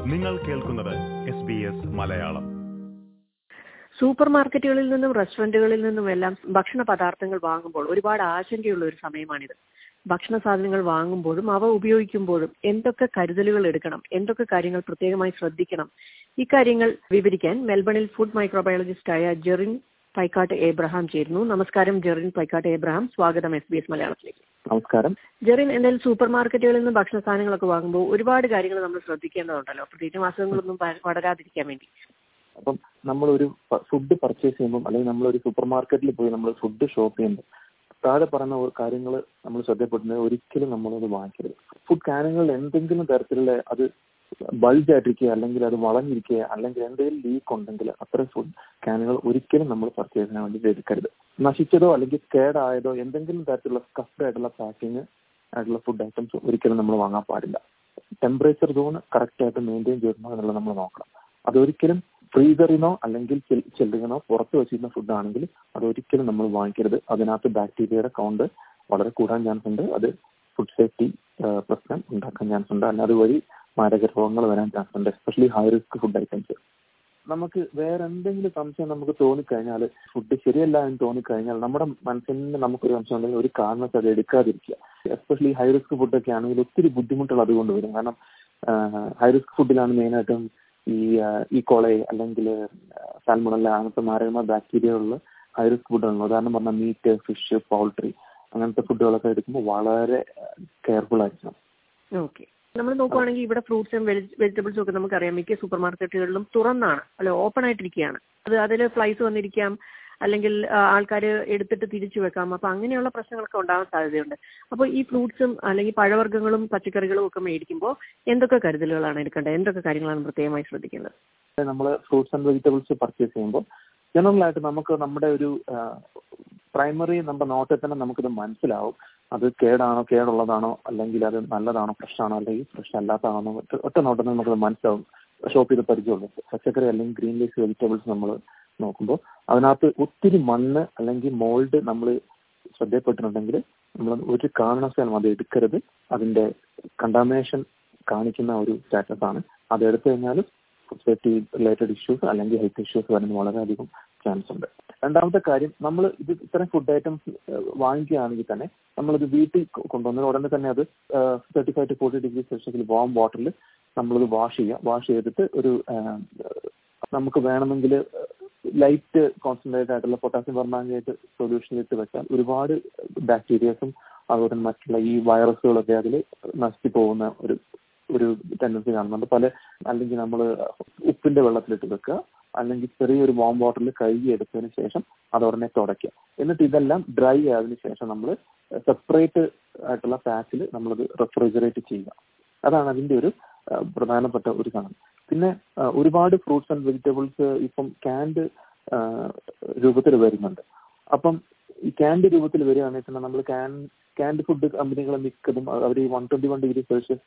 നിങ്ങൾ കേൾക്കുന്നത് S B S Malayalam super മാർക്കറ്റുകളിൽ നിന്നും റെസ്റ്റോറന്റുകളിൽ നിന്നും എല്ലാം ഭക്ഷണ പദാർത്ഥങ്ങൾ വാങ്ങുമ്പോൾ ഒരുപാട് ആശങ്കയുള്ള ഒരു സമയമാണിത് ഭക്ഷണ സാധനങ്ങൾ വാങ്ങുമ്പോഴും അവ ഉപയോഗിക്കുമ്പോഴും എന്തൊക്കെ കരുതലുകൾ എടുക്കണം എന്തൊക്കെ കാര്യങ്ങൾ പ്രത്യേകമായി ശ്രദ്ധിക്കണം ഇക്കാര്യങ്ങൾ വിവരിക്കാൻ മെൽബണിൽ ഫുഡ് മൈക്രോബയോളജിസ്റ്റായ ജെറിൻ പൈക്കാട്ട് എബ്രഹാം ചേരുന്നു നമസ്കാരം ജെറിൻ പൈക്കാട്ട് എബ്രഹാം സ്വാഗതം എസ് ബി എസ് മലയാളത്തിലേക്ക് നമസ്കാരം ജെറിൻ എന്തായാലും സൂപ്പർ മാർക്കറ്റുകളിൽ നിന്ന് ഭക്ഷണ സാധനങ്ങളൊക്കെ വാങ്ങുമ്പോൾ ഒരുപാട് കാര്യങ്ങൾ നമ്മൾ ശ്രദ്ധിക്കേണ്ടതുണ്ടല്ലോ പ്രത്യേകിച്ചും അസുഖങ്ങളൊന്നും പ- പടരാതിരിക്കാൻ വേണ്ടി അപ്പം നമ്മളൊരു ഫുഡ് പർച്ചേസ് ചെയ്യുമ്പോൾ അല്ലെങ്കിൽ നമ്മളൊരു സൂപ്പർ മാർക്കറ്റിൽ പോയി നമ്മൾ ഫുഡ് ഷോപ്പ് ചെയ്യുമ്പോൾ താഴെ പറഞ്ഞ കാര്യങ്ങൾ നമ്മൾ ശ്രദ്ധപ്പെടുന്നത് ഒരിക്കലും നമ്മളത് വാങ്ങിക്കരുത് ഫുഡ് കാനുകളിൽ എന്തെങ്കിലും തരത്തിലുള്ള അത് ബൾജ് ആയിട്ടിരിക്കുക അല്ലെങ്കിൽ അത് വളഞ്ഞിരിക്കുക അല്ലെങ്കിൽ എന്തെങ്കിലും ലീക്ക് ഉണ്ടെങ്കിൽ അത്തരം ഫുഡ് കാനുകൾ ഒരിക്കലും നമ്മൾ പർച്ചേസ് ചെയ്യാൻ വേണ്ടി എടുക്കരുത് നശിച്ചതോ അല്ലെങ്കിൽ കേടായതോ എന്തെങ്കിലും തരത്തിലുള്ള സ്കഫ്ഡ് ആയിട്ടുള്ള പാക്കിങ് ആയിട്ടുള്ള ഫുഡ് ഐറ്റംസ് ഒരിക്കലും നമ്മൾ വാങ്ങാൻ പാടില്ല ടെമ്പറേച്ചർ സോൺ കറക്റ്റ് ആയിട്ട് മെയിൻറ്റെയിൻ ചെയ്യുന്നോ എന്നുള്ളത് നമ്മൾ നോക്കണം അതൊരിക്കലും ഫ്രീസറിനോ അല്ലെങ്കിൽ ചില്ലുകനോ പുറത്ത് വെച്ചിരുന്ന ഫുഡ് ആണെങ്കിൽ അതൊരിക്കലും നമ്മൾ വാങ്ങിക്കരുത് അതിനകത്ത് ബാക്ടീരിയയുടെ കൗണ്ട് വളരെ കൂടാൻ ചാൻസ് ഉണ്ട് അത് ഫുഡ് സേഫ്റ്റി പ്രശ്നം ഉണ്ടാക്കാൻ ചാൻസ് ഉണ്ട് അല്ലാതെ വഴി മാരക രോഗങ്ങൾ വരാൻ ചാൻസ് ഉണ്ട് especially high risk food items നമുക്ക് വേറെ എന്തെങ്കിലും സംശയം നമുക്ക് തോന്നിക്കഴിഞ്ഞാൽ ഫുഡ് ശരിയല്ല എന്ന് തോന്നിക്കഴിഞ്ഞാൽ നമ്മുടെ മനസ്സിന് നമുക്കൊരു സംശയം ഉണ്ടെങ്കിൽ ഒരു കാരണത്തെ അത് എടുക്കാതിരിക്കുക എസ്പെഷ്യലി ഹൈ റിസ്ക് ഫുഡൊക്കെ ആണെങ്കിൽ ഒത്തിരി ബുദ്ധിമുട്ടുകൾ അതുകൊണ്ട് വരും കാരണം ഹൈ റിസ്ക് ഫുഡിലാണ് മെയിനായിട്ടും ഈ ഈ കോളെ അല്ലെങ്കിൽ സാൽമണല്ല അങ്ങനത്തെ മാരകമായ ബാക്ടീരിയകളിൽ ഹൈ റിസ്ക് ഫുഡുകൾ ഉദാഹരണം പറഞ്ഞാൽ മീറ്റ് ഫിഷ് പൗൾട്രി അങ്ങനത്തെ ഫുഡുകളൊക്കെ എടുക്കുമ്പോൾ വളരെ കെയർഫുൾ ആയിരിക്കണം ഓക്കെ നമ്മൾ നോക്കുവാണെങ്കിൽ ഇവിടെ ഫ്രൂട്ട്സും വെജിറ്റബിൾസും ഒക്കെ നമുക്കറിയാം മിക്ക സൂപ്പർ മാർക്കറ്റുകളിലും തുറന്നാണ് അല്ലെ ഓപ്പൺ ആയിട്ടിരിക്കുകയാണ് അത് അതിൽ ഫ്ലൈസ് വന്നിരിക്കാം അല്ലെങ്കിൽ ആൾക്കാർ എടുത്തിട്ട് തിരിച്ചു വെക്കാം അപ്പൊ അങ്ങനെയുള്ള പ്രശ്നങ്ങളൊക്കെ ഉണ്ടാവാൻ സാധ്യതയുണ്ട് അപ്പോൾ ഈ ഫ്രൂട്ട്സും അല്ലെങ്കിൽ പഴവർഗ്ഗങ്ങളും പച്ചക്കറികളും ഒക്കെ മേടിക്കുമ്പോൾ എന്തൊക്കെ കരുതലുകളാണ് എടുക്കേണ്ടത് എന്തൊക്കെ കാര്യങ്ങളാണ് പ്രത്യേകമായി ശ്രദ്ധിക്കേണ്ടത് നമ്മൾ ഫ്രൂട്ട്സ് ആൻഡ് വെജിറ്റബിൾസ് പർച്ചേസ് ചെയ്യുമ്പോൾ ജനറൽ ആയിട്ട് നമുക്ക് നമ്മുടെ ഒരു പ്രൈമറി നമ്മുടെ നോട്ടിൽ തന്നെ നമുക്കിത് മനസ്സിലാവും അത് കേടാണോ കേടുള്ളതാണോ അല്ലെങ്കിൽ അത് നല്ലതാണോ ഫ്രഷ് ആണോ അല്ലെങ്കിൽ ഫ്രഷ് അല്ലാത്തതാണോ ഒറ്റ നോട്ടത്തിൽ നമുക്കത് മനസ്സിലാവും ഷോപ്പ് ചെയ്ത് പരിചയമുള്ളൂ പച്ചക്കറി അല്ലെങ്കിൽ ഗ്രീൻ ലീഫ് വെജിറ്റബിൾസ് നമ്മൾ നോക്കുമ്പോൾ അതിനകത്ത് ഒത്തിരി മണ്ണ് അല്ലെങ്കിൽ മോൾഡ് നമ്മൾ ശ്രദ്ധയപ്പെട്ടിട്ടുണ്ടെങ്കിൽ നമ്മൾ ഒരു കാരണവശാലും അത് എടുക്കരുത് അതിന്റെ കണ്ടാമിനേഷൻ കാണിക്കുന്ന ഒരു സ്റ്റാറ്റസ് ആണ് അത് എടുത്തു കഴിഞ്ഞാൽ ഫുഡ് സേഫ്റ്റി റിലേറ്റഡ് ഇഷ്യൂസ് അല്ലെങ്കിൽ ഹെൽത്ത് ഇഷ്യൂസ് വരുന്ന വളരെയധികം ചാൻസ് ഉണ്ട് രണ്ടാമത്തെ കാര്യം നമ്മൾ ഇത് ഇത്തരം ഫുഡ് ഐറ്റംസ് വാങ്ങിക്കുകയാണെങ്കിൽ തന്നെ നമ്മളിത് വീട്ടിൽ കൊണ്ടുവന്ന ഉടനെ തന്നെ അത് thirty five to forty degree സെൽഷ്യസിൽ വാം വാട്ടറിൽ നമ്മളത് വാഷ് ചെയ്യുക വാഷ് ചെയ്തിട്ട് ഒരു നമുക്ക് വേണമെങ്കിൽ ലൈറ്റ് കോൺസെൻട്രേറ്റ് ആയിട്ടുള്ള പൊട്ടാസ്യം പെർമാംഗനേറ്റ് സൊല്യൂഷനിൽ ഇട്ട് വെച്ചാൽ ഒരുപാട് ബാക്ടീരിയസും അതുപോലെ തന്നെ മറ്റുള്ള ഈ വൈറസുകളൊക്കെ അതിൽ നശിച്ചു പോകുന്ന ഒരു ഒരു ടെൻഡൻസി കാണുന്നുണ്ട് പല അല്ലെങ്കിൽ നമ്മൾ ഉപ്പിന്റെ വെള്ളത്തിലിട്ട് വെക്കുക അല്ലെങ്കിൽ ചെറിയൊരു വാം വാട്ടറിൽ കഴുകി എടുത്തതിന് ശേഷം അത് ഉടനെ തുടയ്ക്കുക എന്നിട്ട് ഇതെല്ലാം ഡ്രൈ ആയതിനു ശേഷം നമ്മൾ സെപ്പറേറ്റ് ആയിട്ടുള്ള പാക്കിൽ നമ്മളത് റെഫ്രിജറേറ്റ് ചെയ്യുക അതാണ് അതിന്റെ ഒരു പ്രധാനപ്പെട്ട ഒരു സാധനം പിന്നെ ഒരുപാട് ഫ്രൂട്ട്സ് ആൻഡ് വെജിറ്റബിൾസ് ഇപ്പം ക്യാൻഡ് രൂപത്തിൽ വരുന്നുണ്ട് അപ്പം ഈ ക്യാൻഡ് രൂപത്തിൽ വരികയാണെങ്കിൽ തന്നെ നമ്മൾ ക്യാൻ ക്യാൻഡ് ഫുഡ് കമ്പനികൾ മിക്കതും അവർ one twenty one degree Celsius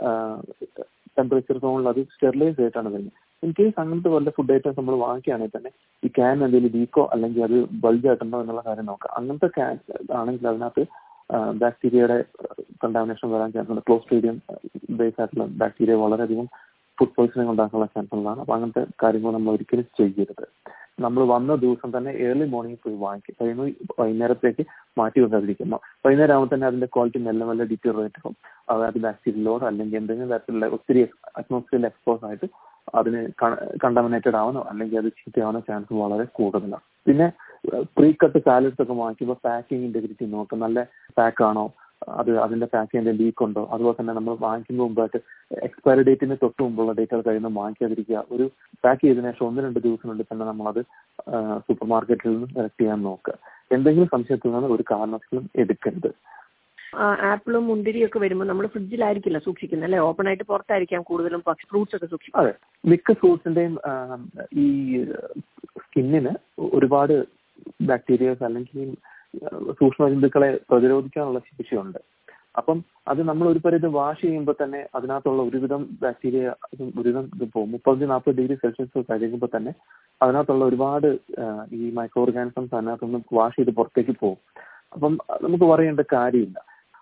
temperature സോണിൽ അത് സ്റ്റെറിലൈസ് ആയിട്ടാണ് വരുന്നത് ഇൻ കേസ് അങ്ങനത്തെ വല്ല ഫുഡ് ഐറ്റംസ് നമ്മൾ വാങ്ങിക്കുകയാണെങ്കിൽ തന്നെ ഈ ക്യാൻ എന്തെങ്കിലും ലീക്കോ അല്ലെങ്കിൽ അത് ബൾജ് ആയിട്ടുണ്ടോ എന്നുള്ള കാര്യം നോക്കാം അങ്ങനത്തെ ക്യാൻ ആണെങ്കിൽ അതിനകത്ത് ബാക്ടീരിയയുടെ കണ്ടാമിനേഷൻ വരാൻ ചാൻസ് ഉണ്ട് ക്ലോസ്ട്രീഡിയം ബേസ് ആയിട്ടുള്ള ബാക്ടീരിയ വളരെയധികം ഫുഡ് പോയിസണിങ് ഉണ്ടാക്കാനുള്ള ചാൻസ് ഉള്ളതാണ് അപ്പൊ അങ്ങനത്തെ കാര്യങ്ങൾ നമ്മൾ ഒരിക്കലും ചെയ്യരുത് നമ്മൾ വന്ന ദിവസം തന്നെ ഏർലി മോർണിംഗ് പോയി വാങ്ങിക്കും കഴിയുമ്പോൾ വൈകുന്നേരത്തേക്ക് മാറ്റി വെക്കാതിരിക്കും വൈകുന്നേരം ആകുമ്പോൾ തന്നെ അതിന്റെ ക്വാളിറ്റി മെല്ലെ മെല്ലെ ഡിറ്റീറിയേറ്റ് ആകും അതായത് ബാക്ടീരിയലോട് അല്ലെങ്കിൽ എന്തെങ്കിലും തരത്തിലുള്ള ഒത്തിരി അറ്റ്മോസ്ഫിയറിൽ എക്സ്പോസ് ആയിട്ട് അതിന് കണ്ടാമിനേറ്റഡ് ആവാനോ അല്ലെങ്കിൽ അത് ചീത്തയാവാനോ ചാൻസ് വളരെ കൂടുതലാണ് പിന്നെ പ്രീ കട്ട് സാലഡ്സ് ഒക്കെ വാങ്ങിക്കുമ്പോൾ പാക്കിംഗ് ഇന്റഗ്രിറ്റി നോക്കുക നല്ല പാക്ക് ആണോ അത് അതിന്റെ പാക്കിങ്ങിന്റെ ലീക്ക് ഉണ്ടോ അതുപോലെ തന്നെ നമ്മൾ വാങ്ങിക്കുന്ന മുമ്പായിട്ട് എക്സ്പയറി ഡേറ്റിന് തൊട്ട് മുമ്പുള്ള ഡേറ്റുകൾ കഴിയുന്ന വാങ്ങിക്കാതിരിക്കുക ഒരു പാക്ക് ചെയ്തതിനു ശേഷം ഒന്ന് രണ്ട് ദിവസത്തിനുള്ളിൽ തന്നെ നമ്മളത് സൂപ്പർ മാർക്കറ്റിൽ നിന്ന് സെലക്ട് ചെയ്യാൻ നോക്കുക എന്തെങ്കിലും സംശയത്തിൽ നിന്ന് ഒരു കാരണത്തിലും എടുക്കരുത് ആപ്പിളും മുന്തിരിയും ഒക്കെ വരുമ്പോൾ നമ്മൾ ഫ്രിഡ്ജിലായിരിക്കില്ല സൂക്ഷിക്കുന്നത് അല്ലെ ഓപ്പൺ ആയിട്ട് പുറത്തായിരിക്കാം കൂടുതലും ഫ്രൂട്ട്സ് ഒക്കെ സൂക്ഷിക്കും അതെ മിക്ക ഫ്രൂട്ട്സിന്റെയും ഈ സ്കിന്നിന് ഒരുപാട് ബാക്ടീരിയസ് അല്ലെങ്കിൽ സൂക്ഷ്മജന്തുക്കളെ പ്രതിരോധിക്കാനുള്ള ശേഷിയുണ്ട് അപ്പം അത് നമ്മൾ ഒരു പരിധി വാഷ് ചെയ്യുമ്പോൾ തന്നെ അതിനകത്തുള്ള ഒരുവിധം ബാക്ടീരിയ ഒരുവിധം ഇത് പോകും മുപ്പത് നാൽപ്പത് ഡിഗ്രി സെൽഷ്യസ് കഴിയുമ്പോൾ തന്നെ അതിനകത്തുള്ള ഒരുപാട് ഈ മൈക്രോ ഓർഗാനിസംസ് അതിനകത്തുനിന്ന് വാഷ് ചെയ്ത് പുറത്തേക്ക് പോകും അപ്പം നമുക്ക് പറയേണ്ട കാര്യമില്ല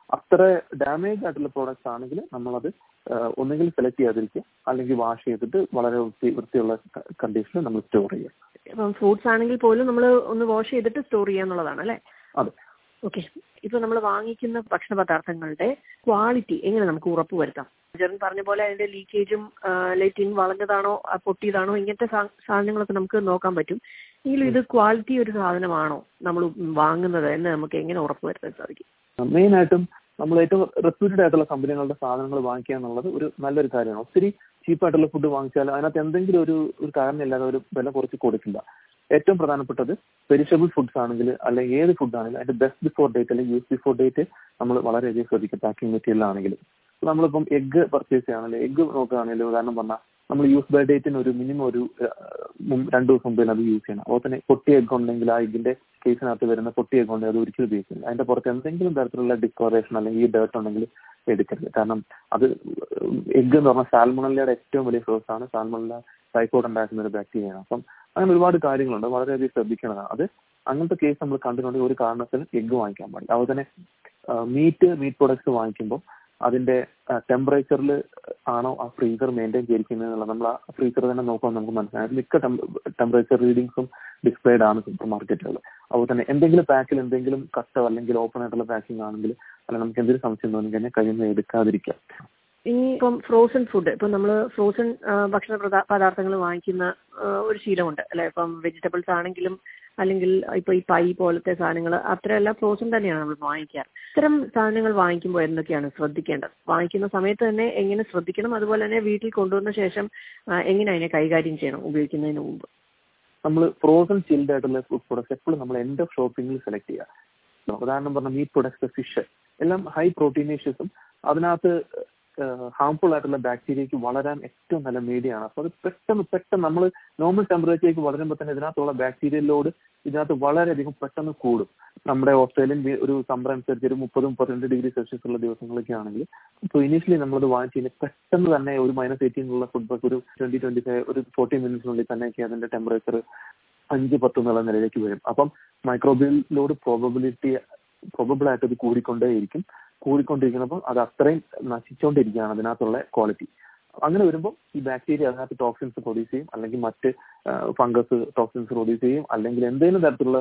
അത്ര ഡാമേജ് ആയിട്ടുള്ള പ്രോഡക്റ്റ്സ് ആണെങ്കിൽ നമ്മളത് ഒന്നുകിൽ സെലക്ട് ചെയ്യാതിരിക്കുക അല്ലെങ്കിൽ വാഷ് ചെയ്തിട്ട് വളരെ വൃത്തി വൃത്തിയുള്ള കണ്ടീഷനിൽ നമ്മൾ സ്റ്റോർ ചെയ്യുക ഇപ്പം ഫ്രൂട്ട്സ് ആണെങ്കിൽ പോലും നമ്മൾ ഒന്ന് വാഷ് ചെയ്തിട്ട് സ്റ്റോർ ചെയ്യാന്നുള്ളതാണ് അല്ലേ അതെ ഓക്കെ ഇപ്പൊ നമ്മൾ വാങ്ങിക്കുന്ന ഭക്ഷണ പദാർത്ഥങ്ങളുടെ ക്വാളിറ്റി എങ്ങനെ നമുക്ക് ഉറപ്പ് വരുത്താം ജെറിൻ പറഞ്ഞ പോലെ അതിന്റെ ലീക്കേജും ടിൻ വളഞ്ഞതാണോ ആ, പൊട്ടിയതാണോ ഇങ്ങനത്തെ സാ- സാധനങ്ങളൊക്കെ നമുക്ക് നോക്കാൻ പറ്റും എങ്കിലും ഇത് ക്വാളിറ്റി ഒരു സാധനമാണോ നമ്മൾ വാങ്ങുന്നത് എന്ന് നമുക്ക് എങ്ങനെ ഉറപ്പ് വരുത്താൻ സാധിക്കും മെയിൻ ആയിട്ടും നമ്മൾ ഏറ്റവും റെപ്യൂട്ടഡ് ആയിട്ടുള്ള കമ്പനികളുടെ സാധനങ്ങൾ വാങ്ങിക്കുക എന്നുള്ളത് ഒരു നല്ലൊരു കാര്യമാണ് ഒത്തിരി ചീപ്പായിട്ടുള്ള ഫുഡ് വാങ്ങിച്ചാൽ അതിനകത്ത് എന്തെങ്കിലും ഒരു ഒരു കാരണമില്ലാതെ ഒരു വില കുറച്ച് കൊടുക്കില്ല ഏറ്റവും പ്രധാനപ്പെട്ടത് പെരിഷബിൾ ഫുഡ്സ് ആണെങ്കിൽ അല്ലെങ്കിൽ ഏത് ഫുഡ് ആണെങ്കിലും അതിന്റെ ബെസ്റ്റ് ബിഫോർ ഡേറ്റ് അല്ലെങ്കിൽ യൂസ് ബിഫോർ ഡേറ്റ് നമ്മൾ വളരെയധികം ശ്രദ്ധിക്കും പാക്കിംഗ് മെറ്റീരിയൽ ആണെങ്കിലും നമ്മളിപ്പം എഗ്ഗ് പർച്ചേസ് ചെയ്യുകയാണെങ്കിൽ എഗ്ഗ് നോക്കുകയാണെങ്കിൽ ഉദാഹരണം പറഞ്ഞാൽ നമ്മൾ യൂസ് ബൈ ഡേറ്റിന് ഒരു മിനിമം ഒരു ആ, മുമ്പ് രണ്ട് ദിവസം മുമ്പ് അത് യൂസ് ചെയ്യണം അതുപോലെ തന്നെ പൊട്ടിയ എഗ് ഉണ്ടെങ്കിൽ ആ എഗ്ഗിന്റെ കേസിനകത്ത് വരുന്ന പൊട്ടിയ എഗ് ഉണ്ടെങ്കിൽ അത് ഒരിക്കലും ഉപയോഗിക്കില്ല അതിന്റെ പുറത്ത് എന്തെങ്കിലും തരത്തിലുള്ള ഡിസ്കോറേഷൻ അല്ലെങ്കിൽ ഈ ഡേർട്ട് ഉണ്ടെങ്കിൽ എടുക്കരുത് കാരണം അത് എഗ്ഗ് എന്ന് പറഞ്ഞാൽ സാൽമണല്ലയുടെ ഏറ്റവും വലിയ സോഴ്സ് ആണ് സാൽമണല്ല ടൈഫോയിഡ് ഉണ്ടാക്കുന്ന ഒരു ബാക്ടീരിയയാണ് അപ്പം അങ്ങനെ ഒരുപാട് കാര്യങ്ങളുണ്ട് വളരെയധികം ശ്രദ്ധിക്കേണ്ടതാണ് അത് അങ്ങനത്തെ കേസ് നമ്മൾ കണ്ടിട്ടുണ്ടെങ്കിൽ ഒരു കാരണത്തിലും എഗ്ഗ് വാങ്ങിക്കാൻ പാടില്ല അതുപോലെ തന്നെ മീറ്റ് മീറ്റ് പ്രൊഡക്ട്സ് വാങ്ങിക്കുമ്പോൾ അതിന്റെ ടെമ്പറേച്ചറിൽ ആണോ ആ ഫ്രീസർ മെയിൻറ്റെയിൻ ചെയ്തിരിക്കുന്നത് എന്നുള്ളത് നമ്മൾ ആ ഫ്രീസർ തന്നെ നോക്കുമ്പോൾ നമുക്ക് മനസ്സിലാകും മിക്ക ടെമ്പറേച്ചർ റീഡിങ്സും ഡിസ്പ്ലേഡ് ആണ് സൂപ്പർ മാർക്കറ്റുകൾ അതുപോലെ തന്നെ എന്തെങ്കിലും പാക്കിൽ എന്തെങ്കിലും കട്ടോ അല്ലെങ്കിൽ ഓപ്പൺ ആയിട്ടുള്ള പാക്കിംഗ് ആണെങ്കിൽ അല്ലെങ്കിൽ നമുക്ക് എന്തെങ്കിലും സംശയം തോന്നി കഴിഞ്ഞാൽ കഴിയുന്ന എടുക്കാതിരിക്കുക ഇനി ഇപ്പം ഫ്രോസൺ ഫുഡ് ഇപ്പം നമ്മൾ ഫ്രോസൺ ഭക്ഷണ പ്രദാ- പദാർത്ഥങ്ങൾ വാങ്ങിക്കുന്ന ആ, ഒരു ശീലമുണ്ട് അല്ലെ ഇപ്പം വെജിറ്റബിൾസ് ആണെങ്കിലും അല്ലെങ്കിൽ ഇപ്പൊ ഈ പൈ പോലത്തെ സാധനങ്ങൾ അത്രയെല്ലാം ഫ്രോസൺ തന്നെയാണ് നമ്മൾ വാങ്ങിക്കാറ് ഇത്തരം സാധനങ്ങൾ വാങ്ങിക്കുമ്പോൾ എന്തൊക്കെയാണ് ശ്രദ്ധിക്കേണ്ടത് വാങ്ങിക്കുന്ന സമയത്ത് തന്നെ എങ്ങനെ ശ്രദ്ധിക്കണം അതുപോലെ തന്നെ വീട്ടിൽ കൊണ്ടുവന്ന ശേഷം ആ, എങ്ങനെ അതിനെ കൈകാര്യം ചെയ്യണം ഉപയോഗിക്കുന്നതിന് മുമ്പ് നമ്മൾ ഫ്രോസൺ ചിൽഡ് ആയിട്ടുള്ള ഫുഡ് പ്രൊഡക്ട്സ് എപ്പോഴും നമ്മൾ എൻഡ് ഓഫ് ഷോപ്പിംഗിൽ സെലക്ട് ചെയ്യുക ഉദാഹരണം പറഞ്ഞ മീറ്റ് പ്രൊഡക്ട്സ് ഫിഷ് എല്ലാം ഹൈ പ്രോട്ടീനേഷ്യസും അതിനകത്ത് ഹാംഫുൾ ആയിട്ടുള്ള ബാക്ടീരിയക്ക് വളരാൻ ഏറ്റവും നല്ല മീഡിയമാണ് അപ്പോൾ അത് പെട്ടെന്ന് പെട്ടെന്ന് നമ്മൾ നോർമൽ ടെമ്പറേച്ചറിലേക്ക് വളരുമ്പോൾ തന്നെ ഇതിനകത്തുള്ള ബാക്ടീരിയൽ ലോഡ് ഇതിനകത്ത് വളരെയധികം പെട്ടെന്ന് കൂടും നമ്മുടെ ഓസ്ട്രേലിയൻ വി- ഒരു സമ്മർ അനുസരിച്ച് ഒരു മുപ്പത് മുപ്പത്തിരണ്ട് ഡിഗ്രി സെൽഷ്യസ് ഉള്ള ദിവസങ്ങളൊക്കെ ആണെങ്കിൽ ഇപ്പോൾ ഇനീഷ്യലി നമ്മളത് വാങ്ങിച്ച് കഴിഞ്ഞാൽ പെട്ടെന്ന് തന്നെ ഒരു മൈനസ് എയ്റ്റീൻ ഉള്ള ഫുഡ് ഒരു ട്വന്റി ട്വന്റി ഫൈവ് ഒരു ഫോർട്ടി മിനിറ്റ്സിനുള്ളിൽ തന്നെയൊക്കെ അതിന്റെ ടെമ്പറേച്ചർ അഞ്ച് പത്ത് എന്നുള്ള നിലയിലേക്ക് വരും അപ്പം മൈക്രോബിയൽ ലോഡ് പ്രോബബിലിറ്റി പ്രോബബിൾ ആയിട്ട് അത് കൂടിക്കൊണ്ടേയിരിക്കും കൂടിക്കൊണ്ടിരിക്കുന്നപ്പോൾ അത് അത്രയും നശിച്ചുകൊണ്ടിരിക്കുകയാണ് അതിനകത്തുള്ള ക്വാളിറ്റി അങ്ങനെ വരുമ്പോൾ ഈ ബാക്ടീരിയ അതിനകത്ത് ടോക്സിൻസ് പ്രൊഡ്യൂസ് ചെയ്യും അല്ലെങ്കിൽ മറ്റ് ഫംഗസ് ടോക്സിൻസ് പ്രൊഡ്യൂസ് ചെയ്യും അല്ലെങ്കിൽ എന്തെങ്കിലും തരത്തിലുള്ള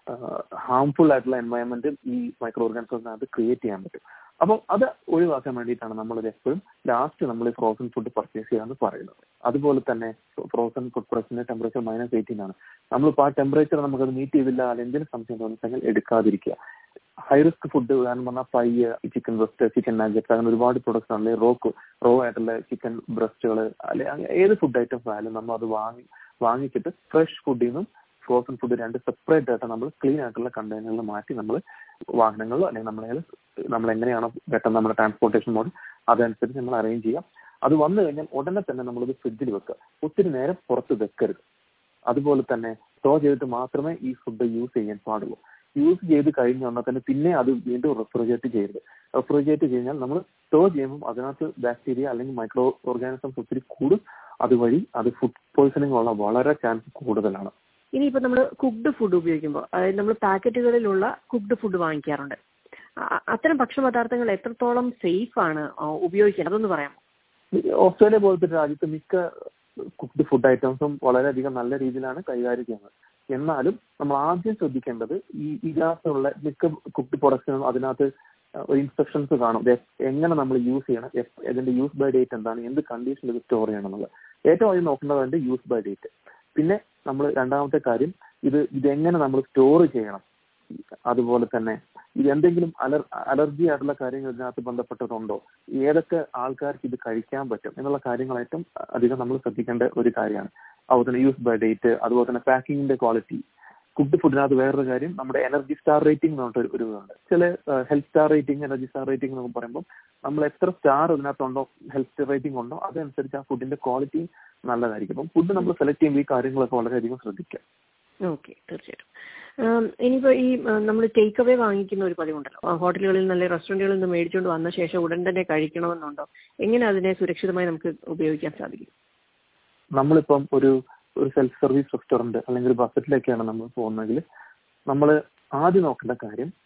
ഹാംഫുൾ ആയിട്ടുള്ള എൻവയൺമെന്റ് ഈ മൈക്രോ ഓർഗാനിസത്തിനകത്ത് ക്രിയേറ്റ് ചെയ്യാൻ പറ്റും അപ്പം അത് ഒഴിവാക്കാൻ വേണ്ടിയിട്ടാണ് നമ്മളിത് എപ്പോഴും ലാസ്റ്റ് നമ്മൾ ഈ ഫ്രോസൺ ഫുഡ് പർച്ചേസ് ചെയ്യാന്ന് പറയുന്നത് അതുപോലെ തന്നെ ഫ്രോസൺ ഫുഡ് പ്രൊഡക്ട്സിന്റെ ടെമ്പറേച്ചർ മൈനസ് എയ്റ്റീൻ ആണ് നമ്മളിപ്പോൾ ആ ടെമ്പറേച്ചർ നമുക്കത് മീറ്റ് ചെയ്തില്ല അല്ലെങ്കിൽ എന്തെങ്കിലും സംശയം തോന്നിച്ചെങ്കിൽ എടുക്കാതിരിക്കുക ഹൈ റിസ്ക് ഫുഡ് കാരണം പറഞ്ഞാൽ pie chicken breast chicken nuggets അങ്ങനെ ഒരുപാട് പ്രൊഡക്ട്സ് ആണ് റോക്ക് റോ ആയിട്ടുള്ള ചിക്കൻ ബ്രസ്റ്റുകൾ അല്ലെ അങ്ങനെ ഏത് ഫുഡ് ഐറ്റംസ് ആയാലും നമ്മൾ അത് വാങ്ങി വാങ്ങിച്ചിട്ട് ഫ്രഷ് ഫുഡിൽ നിന്നും ഫ്രോസൺ ഫുഡ് രണ്ട് സെപ്പറേറ്റ് ആയിട്ട് നമ്മൾ ക്ലീൻ ആയിട്ടുള്ള കണ്ടെയ്നറിൽ മാറ്റി നമ്മൾ വാഹനങ്ങളിലോ അല്ലെങ്കിൽ നമ്മളെ നമ്മൾ എങ്ങനെയാണോ പെട്ടെന്ന് നമ്മുടെ ട്രാൻസ്പോർട്ടേഷൻ മോഡ് അതനുസരിച്ച് നമ്മൾ അറേഞ്ച് ചെയ്യാം അത് വന്നു കഴിഞ്ഞാൽ ഉടനെ തന്നെ നമ്മളത് ഫ്രിഡ്ജിൽ വെക്കുക ഒത്തിരി നേരം പുറത്ത് വെക്കരുത് അതുപോലെ തന്നെ സ്റ്റോ ചെയ്തിട്ട് മാത്രമേ ഈ ഫുഡ് യൂസ് ചെയ്യാൻ പാടുള്ളൂ യൂസ് ചെയ്ത് കഴിഞ്ഞ ഉടനെ തന്നെ പിന്നെ അത് വീണ്ടും റെഫ്രിജറേറ്റ് ചെയ്യരുത് റെഫ്രിജറേറ്റ് കഴിഞ്ഞാൽ നമ്മൾ സ്റ്റോ ചെയ്യുമ്പോൾ അതിനകത്ത് ബാക്ടീരിയ അല്ലെങ്കിൽ മൈക്രോ ഓർഗാനിസംസ് ഒത്തിരി കൂടും അതുവഴി അത് ഫുഡ് പോയ്സണിംഗ് ഉള്ള വളരെ ചാൻസ് കൂടുതലാണ് ഇനിയിപ്പോ നമ്മൾ കുക്ക്ഡ് ഫുഡ് ഉപയോഗിക്കുമ്പോൾ അതായത് നമ്മൾ പാക്കറ്റുകളിലുള്ള കുക്ക്ഡ് ഫുഡ് വാങ്ങിക്കാറുണ്ട് അ- അത്തരം ഭക്ഷണ പദാർത്ഥങ്ങൾ എത്രത്തോളം സേഫ് ആണ് ആ, ഉപയോഗിക്കാൻ അതൊന്ന് പറയാമോ ഓസ്ട്രേലിയ പോലത്തെ ഒരു രാജ്യത്ത് മിക്ക കുക്ക്ഡ് ഫുഡ് ഐറ്റംസും വളരെയധികം നല്ല രീതിയിലാണ് കൈകാര്യം ചെയ്യുന്നത് എന്നാലും നമ്മൾ ആദ്യം ശ്രദ്ധിക്കേണ്ടത് ഈ ഇതിനകത്തുള്ള മിക്ക കുക്ക്ഡ് പ്രൊഡക്ട്സിനും അതിനകത്ത് ഒരു ഇൻസ്ട്രക്ഷൻസ് കാണും ഇത് എങ്ങനെ നമ്മൾ യൂസ് ചെയ്യണം എപ്പ- ഇതിന്റെ യൂസ് ബൈ ഡേറ്റ് എന്താണ് എന്ത് കണ്ടീഷനിൽ ഇത് സ്റ്റോർ ചെയ്യണം എന്നുള്ളത് ഏറ്റവും ആദ്യം നോക്കേണ്ടത് അതിന്റെ യൂസ് ബൈ ഡേറ്റ് പിന്നെ നമ്മൾ രണ്ടാമത്തെ കാര്യം ഇത് ഇതെങ്ങനെ നമ്മൾ സ്റ്റോർ ചെയ്യണം അതുപോലെ തന്നെ ഇത് എന്തെങ്കിലും അലർ അലർജി ആയിട്ടുള്ള കാര്യങ്ങൾ ഇതിനകത്ത് ബന്ധപ്പെട്ടതുണ്ടോ ഏതൊക്കെ ആൾക്കാർക്ക് ഇത് കഴിക്കാൻ പറ്റും എന്നുള്ള കാര്യങ്ങൾ ഏറ്റവും അധികം നമ്മൾ ശ്രദ്ധിക്കേണ്ട ഒരു കാര്യമാണ് അതുപോലെ തന്നെ യൂസ് ബൈ ഡേറ്റ് അതുപോലെ തന്നെ പാക്കിങ്ങിന്റെ ക്വാളിറ്റി കുക്ക്ഡ് ഫുഡിനകത്ത് വേറൊരു കാര്യം നമ്മുടെ എനർജി സ്റ്റാർ റേറ്റിംഗ് എന്ന് പറഞ്ഞിട്ട് ഒരു ഇതുണ്ട് ചില health star rating energy star rating എന്നൊക്കെ പറയുമ്പോൾ നമ്മൾ എത്ര സ്റ്റാർ ഇതിനകത്തുണ്ടോ ഹെൽത്ത് റേറ്റിംഗ് ഉണ്ടോ അതനുസരിച്ച് ആ ഫുഡിന്റെ ക്വാളിറ്റി നല്ലതായിരിക്കും അപ്പം ഫുഡ് നമ്മൾ സെലക്ട് ചെയ്യുമ്പോൾ ഈ കാര്യങ്ങളൊക്കെ വളരെയധികം ശ്രദ്ധിക്കാം ഓക്കെ തീർച്ചയായിട്ടും ആം, ഇനിയിപ്പോ ഈ നമ്മൾ ടേക്ക് അവേ വാങ്ങിക്കുന്ന ഒരു പതിവുണ്ടല്ലോ ആ, ഹോട്ടലുകളിൽ നിന്ന് അല്ലെങ്കിൽ റെസ്റ്റോറന്റുകളിൽ നിന്ന് മേടിച്ചുകൊണ്ട് വന്ന ശേഷം ഉടൻ തന്നെ കഴിക്കണമെന്നുണ്ടോ എങ്ങനെ അതിനെ സുരക്ഷിതമായി നമുക്ക് ഉപയോഗിക്കാൻ സാധിക്കും നമ്മളിപ്പം ഒരു ഒരു സെൽഫ് സർവീസ് റെസ്റ്റോറന്റ് അല്ലെങ്കിൽ ഒരു ബഫറ്റിലേക്കാണ് നമ്മൾ പോകുന്നതെങ്കിൽ നമ്മൾ ആദ്യം നോക്കേണ്ട കാര്യം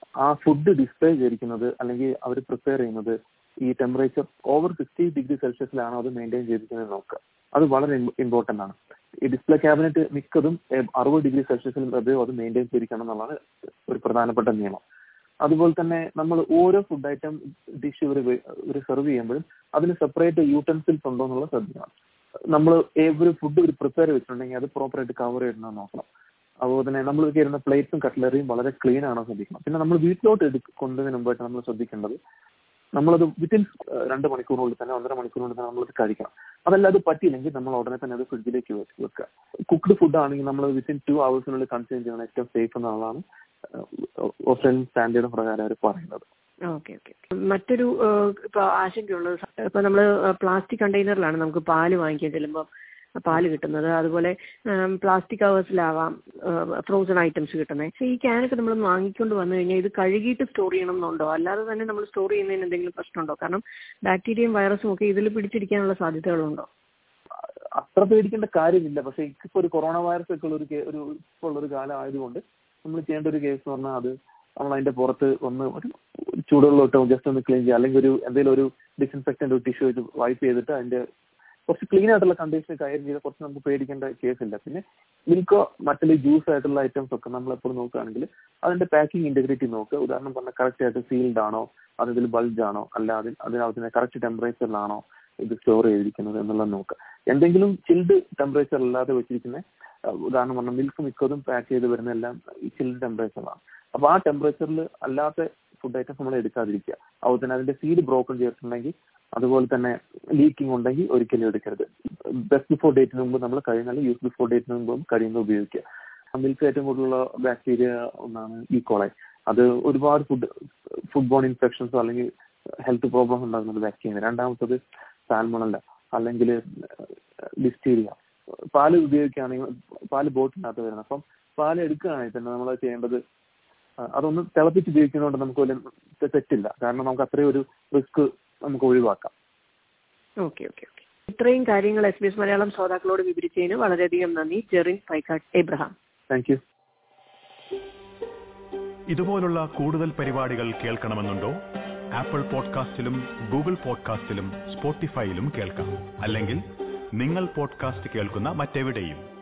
ആ ഫുഡ് ഡിസ്പ്ലേ ചെയ്തിരിക്കുന്നത് അല്ലെങ്കിൽ അവർ പ്രിപ്പയർ ചെയ്യുന്നത് ഈ ടെമ്പറേച്ചർ ഓവർ സിക്സ്റ്റി ഡിഗ്രി സെൽഷ്യസിലാണോ അത് മെയിൻറ്റെയിൻ ചെയ്തിരിക്കുന്നത് നോക്കുക അത് വളരെ ഇമ്പോർട്ടന്റ് ആണ് ഈ ഡിസ്പ്ലേ ക്യാബിനറ്റ് മിക്കതും അറുപത് ഡിഗ്രി സെൽഷ്യസിൽ അധികം അത് മെയിൻറ്റെയിൻ ചെയ്തിരിക്കണം എന്നുള്ളതാണ് ഒരു പ്രധാനപ്പെട്ട നിയമം അതുപോലെ തന്നെ നമ്മൾ ഓരോ ഫുഡ് ഐറ്റം ഡിഷ് ഇവർ ഇവർ സെർവ് ചെയ്യുമ്പോഴും അതിന് സെപ്പറേറ്റ് യൂട്ടൻസിൽസ് ഉണ്ടോ എന്നുള്ളത് ശ്രദ്ധിക്കണം നമ്മൾ ഒരു ഫുഡ് ഒരു പ്രിപ്പയർ വെച്ചിട്ടുണ്ടെങ്കിൽ അത് പ്രോപ്പറായിട്ട് കവർ ചെയ്യണമെന്ന് നോക്കണം അതുപോലെ തന്നെ നമ്മൾ കയറുന്ന പ്ലേറ്റ്സും കട്ട്ലറിയും വളരെ ക്ലീൻ ആണോ ശ്രദ്ധിക്കണം പിന്നെ നമ്മൾ വീട്ടിലോട്ട് എടു കൊണ്ടുവന്നതിന് മുമ്പായിട്ട് നമ്മൾ ശ്രദ്ധിക്കേണ്ടത് നമ്മളത് വിത്തിൻ രണ്ട് മണിക്കൂറിനുള്ളിൽ തന്നെ ഒന്നര മണിക്കൂറിനുള്ളിൽ തന്നെ നമ്മളത് കഴിക്കണം അതല്ല അത് പറ്റിയില്ലെങ്കിൽ നമ്മൾ ഉടനെ തന്നെ അത് ഫ്രിഡ്ജിലേക്ക് വെക്കുക കുക്ക്ഡ് ഫുഡ് ആണെങ്കിൽ നമ്മൾ വിത്തിൻ ടു അവേഴ്സിനുള്ളിൽ കൺസ്യൂം ചെയ്യുന്നത് ഏറ്റവും സേഫ് എന്നുള്ളതാണ് ഓസ്ട്രേലിയൻ സ്റ്റാൻഡേർഡ് പ്രകാരം അവർ പറയുന്നത് ഓക്കെ ഓക്കെ മറ്റൊരു ഇപ്പൊ ആശങ്കയുള്ളത് ഇപ്പൊ നമ്മൾ പ്ലാസ്റ്റിക് കണ്ടെയ്നറിലാണ് നമുക്ക് പാല് വാങ്ങിക്കാൻ ചെല്ലുമ്പോൾ പാല് കിട്ടുന്നത് അതുപോലെ പ്ലാസ്റ്റിക് കവേഴ്സിലാവാം ഫ്രോസൺ ഐറ്റംസ് കിട്ടുന്നത് പക്ഷേ ഈ ക്യാനൊക്കെ നമ്മൾ വാങ്ങിക്കൊണ്ട് വന്നു കഴിഞ്ഞാൽ ഇത് കഴുകിയിട്ട് സ്റ്റോർ ചെയ്യണം എന്നുണ്ടോ അല്ലാതെ തന്നെ നമ്മൾ സ്റ്റോർ ചെയ്യുന്നതിന് എന്തെങ്കിലും പ്രശ്നമുണ്ടോ കാരണം ബാക്ടീരിയയും വൈറസും ഒക്കെ ഇതിൽ പിടിച്ചിരിക്കാനുള്ള സാധ്യതകളുണ്ടോ അത്ര പേടിക്കേണ്ട കാര്യമില്ല പക്ഷെ ഇപ്പൊ ഒരു കൊറോണ വൈറസ് ഒക്കെ ഉള്ള ഒരു ഒരു ഇപ്പോൾ ഉള്ള ഒരു കാലം ആയതുകൊണ്ട് നമ്മൾ ചെയ്യേണ്ട ഒരു കേസ് എന്ന് പറഞ്ഞാൽ അത് നമ്മൾ അതിന്റെ പുറത്ത് ഒന്ന് ഒരു ചൂടുവെള്ളം ജസ്റ്റ് ഒന്ന് ക്ലീൻ ചെയ്യുക അല്ലെങ്കിൽ ഒരു എന്തെങ്കിലും ഒരു ഡിസിൻഫെക്റ്റന്റ് ഒരു ടിഷ്യൂ വെച്ച് വൈപ്പ് ചെയ്തിട്ട് അതിന്റെ കുറച്ച് ക്ലീൻ ആയിട്ടുള്ള കണ്ടീഷൻ കൈകാര്യം ചെയ്താൽ കുറച്ച് നമുക്ക് പേടിക്കേണ്ട കേസില്ല പിന്നെ മിൽക്കോ മറ്റുള്ള ജ്യൂസ് ആയിട്ടുള്ള ഐറ്റംസ് ഒക്കെ നമ്മൾ എപ്പോഴും നോക്കുകയാണെങ്കിൽ അതിന്റെ പാക്കിംഗ് ഇന്റഗ്രിറ്റി നോക്കുക ഉദാഹരണം പറഞ്ഞാൽ കറക്റ്റ് ആയിട്ട് സീൽഡ് ആണോ അതിൽ ബൾജ് ആണോ അല്ല അതിൽ അതിനകത്ത് കറക്റ്റ് ടെമ്പറേച്ചറിലാണോ ഇത് സ്റ്റോർ ചെയ്തിരിക്കുന്നത് എന്നുള്ളത് നോക്കുക എന്തെങ്കിലും ചിൽഡ് ടെമ്പറേച്ചർ അല്ലാതെ വെച്ചിരിക്കുന്ന ഉദാഹരണം പറഞ്ഞാൽ മിൽക്ക് മിക്കതും പാക്ക് ചെയ്ത് വരുന്ന എല്ലാം ഈ ചിൽഡ് ടെമ്പറേച്ചറിലാണ് അപ്പൊ ആ ടെമ്പറേച്ചറിൽ അല്ലാത്ത ഫുഡ് ഐറ്റംസ് നമ്മൾ എടുക്കാതിരിക്കുക അതുപോലെ തന്നെ അതിന്റെ സീഡ് ബ്രോക്കൺ ചെയ്തിട്ടുണ്ടെങ്കിൽ അതുപോലെ തന്നെ ലീക്കിംഗ് ഉണ്ടെങ്കിൽ ഒരിക്കലും എടുക്കരുത് ബെസ്റ്റ് ബിഫോർ ഡേറ്റിന് മുമ്പ് നമ്മൾ കഴിഞ്ഞാൽ യൂസ് ബിഫോർ ഡേറ്റിന് മുമ്പ് കഴിയുന്നത് ഉപയോഗിക്കുക മിൽക്ക് ഏറ്റവും കൂടുതലുള്ള ബാക്ടീരിയ ഒന്നാണ് ഈ കോളായി അത് ഒരുപാട് ഫുഡ് ഫുഡ് ബോൺ ഇൻഫെക്ഷൻസോ അല്ലെങ്കിൽ ഹെൽത്ത് പ്രോബ്ലംസ് ഉണ്ടാകുന്നത് ബാക്ടീരിയ രണ്ടാമത്തത് സാൽമണല്ല അല്ലെങ്കിൽ ഡിസ്റ്റീരിയ പാല് ഉപയോഗിക്കുകയാണെങ്കിൽ പാല് ബോട്ടിനകത്ത് വരുന്നത് അപ്പം പാല് എടുക്കുകയാണെങ്കിൽ തന്നെ നമ്മൾ ചെയ്യേണ്ടത് അതൊന്ന് തിളപ്പിച്ച് ഉപയോഗിക്കുന്നതുകൊണ്ട് നമുക്ക് വലിയ തെറ്റില്ല കാരണം നമുക്ക് അത്രയും ഒരു റിസ്ക് നമുക്ക് ഒഴിവാക്കാം ഓക്കെ ഓക്കെ ഓക്കെ ഇത്രയും കാര്യങ്ങൾ എസ് ബി എസ് മലയാളം ശ്രോതാക്കളോട് വിവരിച്ചതിന് വളരെയധികം നന്ദി ജെറിൻ പൈക്കാട്ട് എബ്രഹാം താങ്ക് യു ഇതുപോലുള്ള കൂടുതൽ പരിപാടികൾ കേൾക്കണമെന്നുണ്ടോ ആപ്പിൾ പോഡ്കാസ്റ്റിലും ഗൂഗിൾ പോഡ്കാസ്റ്റിലും സ്പോട്ടിഫൈയിലും കേൾക്കാം അല്ലെങ്കിൽ നിങ്ങൾ പോഡ്കാസ്റ്റ് കേൾക്കുന്ന മറ്റെവിടെയും